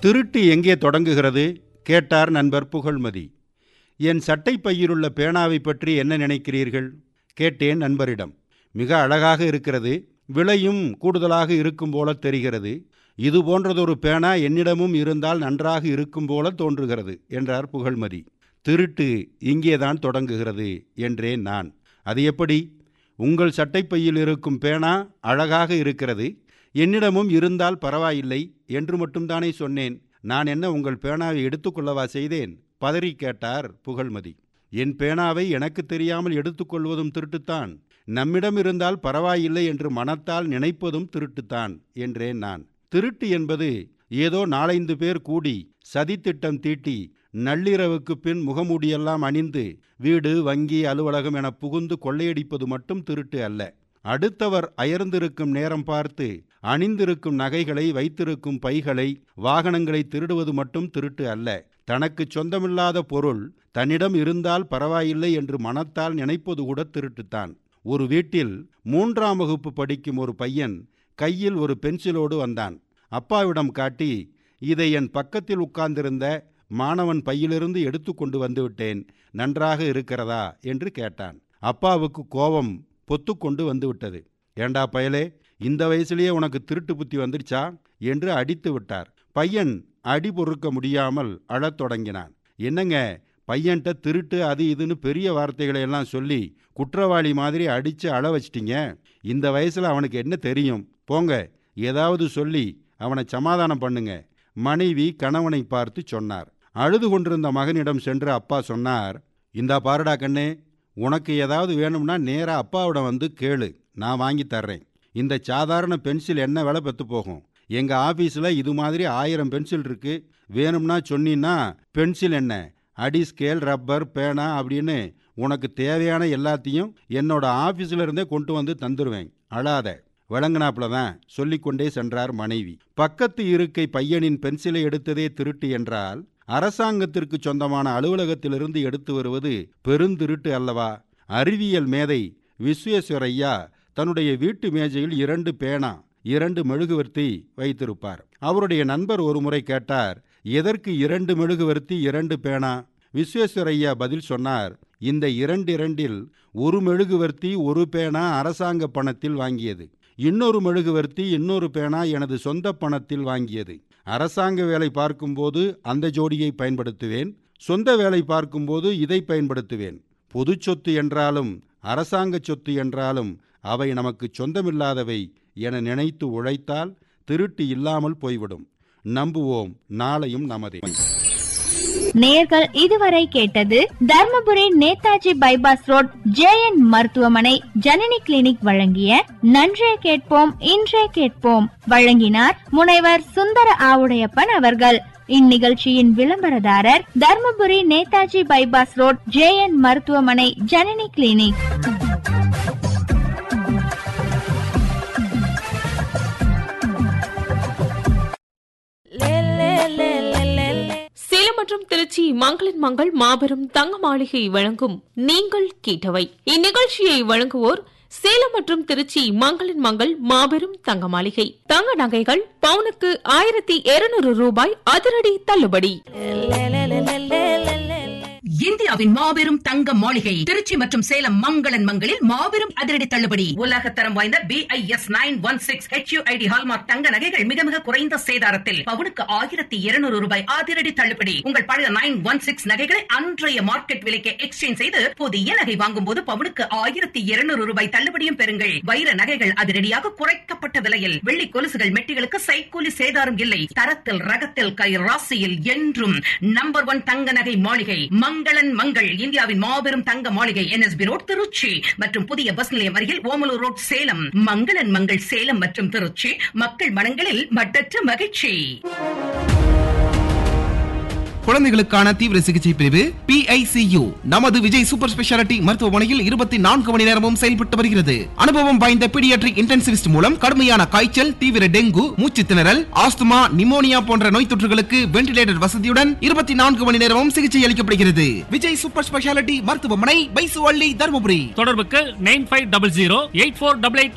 திருட்டு எங்கே தொடங்குகிறது கேட்டார் நண்பர் புகழ்மதி என் சட்டை பையிலுள்ள பேனாவை பற்றி என்ன நினைக்கிறீர்கள் கேட்டேன் நண்பரிடம் மிக அழகாக இருக்கிறது விலையும் கூடுதலாக இருக்கும் போல தெரிகிறது இது போன்றதொரு பேனா என்னிடமும் இருந்தால் நன்றாக இருக்கும் போல தோன்றுகிறது என்றார் புகழ்மதி திருட்டு இங்கேதான் தொடங்குகிறது என்றேன் நான் அது எப்படி உங்கள் சட்டைப்பையில் இருக்கும் பேனா அழகாக இருக்கிறது என்னிடமும் இருந்தால் பரவாயில்லை என்று மட்டும்தானே சொன்னேன் நான் என்ன உங்கள் பேனாவை எடுத்துக்கொள்ளவா செய்தேன் பதறி கேட்டார் புகழ்மதி என் பேனாவை எனக்கு தெரியாமல் எடுத்துக்கொள்வதும் திருட்டுத்தான் நம்மிடம் இருந்தால் பரவாயில்லை என்று மனத்தால் நினைப்பதும் திருட்டுத்தான் என்றேன் நான் திருட்டு என்பது ஏதோ நாலைந்து பேர் கூடி சதித்திட்டம் தீட்டி நள்ளிரவுக்கு பின் முகமூடியெல்லாம் அணிந்து வீடு வங்கி அலுவலகம் என புகுந்து கொள்ளையடிப்பது மட்டும் திருட்டு அல்ல அடுத்தவர் அயர்ந்திருக்கும் நேரம் பார்த்து அணிந்திருக்கும் நகைகளை வைத்திருக்கும் பைகளை வாகனங்களை திருடுவது மட்டும் திருட்டு அல்ல தனக்கு சொந்தமில்லாத பொருள் தன்னிடம் இருந்தால் பரவாயில்லை என்று மனத்தால் நினைப்பது கூட திருட்டுத்தான் ஒரு வீட்டில் மூன்றாம் வகுப்பு படிக்கும் ஒரு பையன் கையில் ஒரு பென்சிலோடு வந்தான் அப்பாவிடம் காட்டி இதை என் பக்கத்தில் உட்கார்ந்திருந்த மாணவன் பையிலிருந்து எடுத்து கொண்டு வந்துவிட்டேன் நன்றாக இருக்கிறதா என்று கேட்டான் அப்பாவுக்கு கோபம் பொத்துக்கொண்டு வந்துவிட்டது ஏண்டா பயலே இந்த வயசுலயே உனக்கு திருட்டு புத்தி வந்துருச்சா என்று அடித்து விட்டார் பையன் அடி பொறுக்க முடியாமல் அழத் தொடங்கினான் என்னங்க பையன்கிட்ட திருட்டு அது இதுன்னு பெரிய வார்த்தைகளை எல்லாம் சொல்லி குற்றவாளி மாதிரி அடித்து அழ வச்சிட்டீங்க இந்த வயசில் அவனுக்கு என்ன தெரியும் போங்க ஏதாவது சொல்லி அவனை சமாதானம் பண்ணுங்க மனைவி கணவனை பார்த்து சொன்னார் அழுது கொண்டிருந்த மகனிடம் சென்று அப்பா சொன்னார் இந்தா பாருடா கண்ணே உனக்கு ஏதாவது வேணும்னா நேராக அப்பாவிடம் வந்து கேளு நான் வாங்கி தர்றேன் இந்த சாதாரண பென்சில் என்ன விலை பெற்று போகும் எங்கள் ஆஃபீஸில் இது மாதிரி ஆயிரம் பென்சில் இருக்கு வேணும்னா சொன்னீன்னா பென்சில் என்ன அடி ஸ்கேல் ரப்பர் பேனா அப்படின்னு உனக்கு தேவையான எல்லாத்தையும் என்னோட ஆஃபீஸில் இருந்தே கொண்டு வந்து தந்துடுவேன் அழாத விளங்கினாப்புல தான் சொல்லிக்கொண்டே சென்றார் மனைவி பக்கத்து இருக்கை பையனின் பென்சிலை எடுத்ததே திருட்டு என்றால் அரசாங்கத்திற்கு சொந்தமான அலுவலகத்திலிருந்து எடுத்து வருவது பெருந்திருட்டு அல்லவா அறிவியல் மேதை விஸ்வேஸ்வரையா தன்னுடைய வீட்டு மேஜையில் இரண்டு பேனா இரண்டு மெழுகுவர்த்தி வைத்திருப்பார் அவருடைய நண்பர் ஒருமுறை கேட்டார் எதற்கு இரண்டு மெழுகுவர்த்தி இரண்டு பேனா விஸ்வேஸ்வரையா பதில் சொன்னார் இந்த இரண்டிரண்டில் ஒரு மெழுகுவர்த்தி ஒரு பேனா அரசாங்க பணத்தில் வாங்கியது இன்னொரு மெழுகுவர்த்தி இன்னொரு பேனா எனது சொந்த பணத்தில் வாங்கியது அரசாங்க வேலை பார்க்கும்போது அந்த ஜோடியை பயன்படுத்துவேன் சொந்த வேலை பார்க்கும்போது இதை பயன்படுத்துவேன் பொது சொத்து என்றாலும் அரசாங்க சொத்து என்றாலும் அவை நமக்கு சொந்தமில்லாதவை என நினைத்து உழைத்தால் திருட்டு இல்லாமல் போய்விடும் நம்புவோம் நாளையும் நமதே நேர்கள் இதுவரை கேட்டது Dharmapuri Netaji bypass road JN மருத்துவமனை ஜனனி கிளினிக் வழங்கிய நன்றே கேட்போம் இன்றே கேட்போம் வழங்கினார் முனைவர் சுந்தர ஆவுடையப்பன் அவர்கள் இந்நிகழ்ச்சியின் விளம்பரதாரர் Dharmapuri Netaji bypass road JN மருத்துவமனை ஜனனி கிளினிக் சேலம் மற்றும் திருச்சி மங்களின் மங்கள் மாபெரும் தங்க மாளிகை வழங்கும் நீங்கள் கேட்டவை இந்நிகழ்ச்சியை வழங்குவோர் சேலம் மற்றும் திருச்சி மங்களின் மங்கள் மாபெரும் தங்க மாளிகை தங்க நகைகள் பவுனுக்கு ஆயிரத்தி இருநூறு ரூபாய் அதிரடி தள்ளுபடி இந்தியாவின் மாபெரும் தங்க மாளிகை திருச்சி மற்றும் சேலம் மங்களன் மங்களில் மாபெரும் அதிரடி தள்ளுபடி உலகத்தரம் வாய்ந்த B I S nine one six HUID hallmark தங்க நகைகள் மிக மிக குறைந்த சேதாரத்தில் பவுனுக்கு ஆயிரத்தி இருநூறு ரூபாய் அதிரடி தள்ளுபடி உங்கள் பழைய நைன் ஒன் சிக்ஸ் நகைகளை அன்றைய மார்க்கெட் விலைக்கு எக்ஸ்சேஞ்ச் செய்து புதிய நகை வாங்கும் போது பவுனுக்கு ஆயிரத்தி இருநூறு ரூபாய் தள்ளுபடியும் பெறுங்கள் வைர நகைகள் அதிரடியாக குறைக்கப்பட்ட விலையில் வெள்ளி கொலுசுகள் மெட்டிகளுக்கு சைக்கூலி சேதாரம் இல்லை தரத்தில் ரகத்தில் கை ராசியில் என்றும் நம்பர் ஒன் தங்க நகை மாளிகை மங்களன் மங்கள் இந்தியாவின் மாபெரும் தங்க மாளிகை என்எஸ்பி ரோட் திருச்சி மற்றும் புதிய பஸ் நிலையம் அருகில் ஓமலூர் ரோட் சேலம் மங்களன் மங்கள் சேலம் மற்றும் திருச்சி மக்கள் மனங்களில் மட்டற்ற மகிழ்ச்சி குழந்தைகளுக்கான தீவிர சிகிச்சை பிரிவு PICU நமது விஜய் சூப்பர் ஸ்பெஷாலிட்டி மருத்துவமனையில் இருபத்தி நான்கு மணி நேரமும் செயல்பட்டு வருகிறது அனுபவம் வாய்ந்த பீடியாட்ரிக் இன்டென்சிவிஸ்ட் மூலம் கடுமையான காய்ச்சல் தீவிர டெங்கு மூச்சு திணறல் ஆஸ்துமா நிமோனியா போன்ற நோய் தொற்றுகளுக்கு வென்டிலேட்டர் வசதியுடன் இருபத்தி நான்கு மணி நேரமும் சிகிச்சை அளிக்கப்படுகிறது விஜய் சூப்பர் ஸ்பெஷாலிட்டி மருத்துவமனை பைசுவள்ளி தருமபுரி தொடர்புக்கு nine five double zero eight four double eight